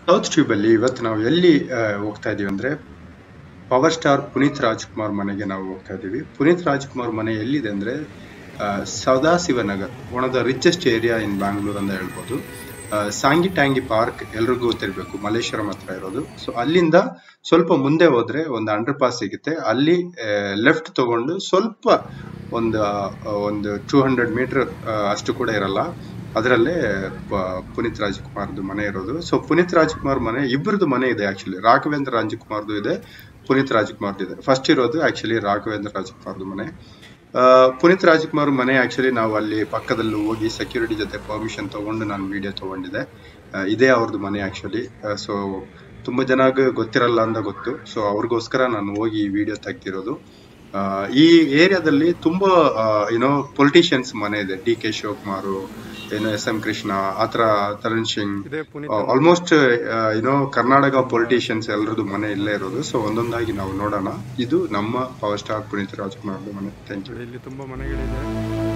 south ಟ್ಯೂಬಲ್ಲಿ ಇವತ್ತು ನಾವು ಎಲ್ಲಿ ಆ, ಹೋಗ್ತಾ ಇದೀವಿ ಅಂದ್ರೆ ಪವರ್ ಸ್ಟಾರ್ ಪುನೀತ್ ರಾಜ್ಕುಮಾರ್ ಮನೆಗೆ ನಾವು ಹೋಗ್ತಾ ಇದ್ದೀವಿ ಪುನೀತ್ ರಾಜ್ಕುಮಾರ್ ಮನೆ ಎಲ್ಲಿದೆ ಅಂದ್ರೆ ಆ, Sadashivanagar one of the richest area in Bangalore ಅಂತ ಹೇಳ್ಬೋದು ಆ, ಸಾಂಗಿ ಟ್ಯಾಂಗಿ ಪಾರ್ಕ್ ಎಲ್ರಿಗೂ ಗೊತ್ತಿರಬೇಕು ಮಲ್ಲೇಶ್ವರಂ ಹತ್ರ ಇರೋದು ಸೊ ಅಲ್ಲಿಂದ ಸ್ವಲ್ಪ ಮುಂದೆ ಹೋದ್ರೆ ಒಂದು ಅಂಡರ್ ಪಾಸ್ ಸಿಗುತ್ತೆ ಅಲ್ಲಿ ಲೆಫ್ಟ್ ತಗೊಂಡು ಸ್ವಲ್ಪ ಒಂದು ಆ, ಒಂದು ಟೂ ಹಂಡ್ರೆಡ್ ಮೀಟರ್ ಅಷ್ಟು ಕೂಡ ಇರಲ್ಲ ಅದರಲ್ಲೇ ಪ- ಪುನೀತ್ ರಾಜ್ಕುಮಾರ್ದು ಮನೆ ಇರೋದು ಸೊ ಪುನೀತ್ ರಾಜ್ಕುಮಾರ್ ಮನೆ ಇಬ್ಬರದು ಮನೆ ಇದೆ ಆಕ್ಚುಲಿ ರಾಘವೇಂದ್ರ ರಾಜ್ಕುಮಾರ್ದು ಇದೆ ಪುನೀತ್ ರಾಜ್ಕುಮಾರ್ದು ಇದೆ ಫಸ್ಟ್ ಇರೋದು ಆಕ್ಚುಲಿ ರಾಘವೇಂದ್ರ ರಾಜ್ಕುಮಾರ್ದು ಮನೆ ಆ, ಪುನೀತ್ ರಾಜ್ಕುಮಾರ್ ಮನೆ ಆಕ್ಚುಲಿ ನಾವು ಅಲ್ಲಿ ಪಕ್ಕದಲ್ಲಿ ಹೋಗಿ ಸೆಕ್ಯೂರಿಟಿ ಜೊತೆ ಪರ್ಮಿಷನ್ ತಗೊಂಡು ನಾನು ವಿಡಿಯೋ ತಗೊಂಡಿದ್ದೆ ಆ, ಇದೇ ಅವ್ರದ್ದು ಮನೆ ಆಕ್ಚುಲಿ ಸೊ ತುಂಬಾ ಜನಕ್ಕೆ ಗೊತ್ತಿರಲ್ಲ ಅಂತ ಗೊತ್ತು ಸೊ ಅವ್ರಿಗೋಸ್ಕರ ನಾನು ಹೋಗಿ ಈ ವಿಡಿಯೋ ತೆಗ್ದಿರೋದು ಆ, ಈ ಏರಿಯಾದಲ್ಲಿ ತುಂಬಾ ಏನೋ ಪೊಲಿಟಿಷಿಯನ್ಸ್ ಮನೆ ಇದೆ ಡಿ ಕೆ ಶಿವಕುಮಾರ್ ಏನೋ ಎಸ್ ಎಂ ಕೃಷ್ಣ ಆತರ ತರುಣ್ ಸಿಂಗ್ ಇದೇ ಪುನೀತ್ ಆಲ್ಮೋಸ್ಟ್ ಏನೋ ಕರ್ನಾಟಕ ಪೊಲಿಟಿಷಿಯನ್ಸ್ ಎಲ್ಲರದು ಮನೆ ಇಲ್ಲೇ ಇರೋದು ಸೊ ಒಂದೊಂದಾಗಿ ನಾವು ನೋಡೋಣ ಇದು ನಮ್ಮ ಪವರ್ ಸ್ಟಾರ್ ಪುನೀತ್ ರಾಜ್ಕುಮಾರ್ ಮನೆ ಥ್ಯಾಂಕ್ ಯು ಇಲ್ಲಿ ತುಂಬಾ ಮನೆಗಳಿದೆ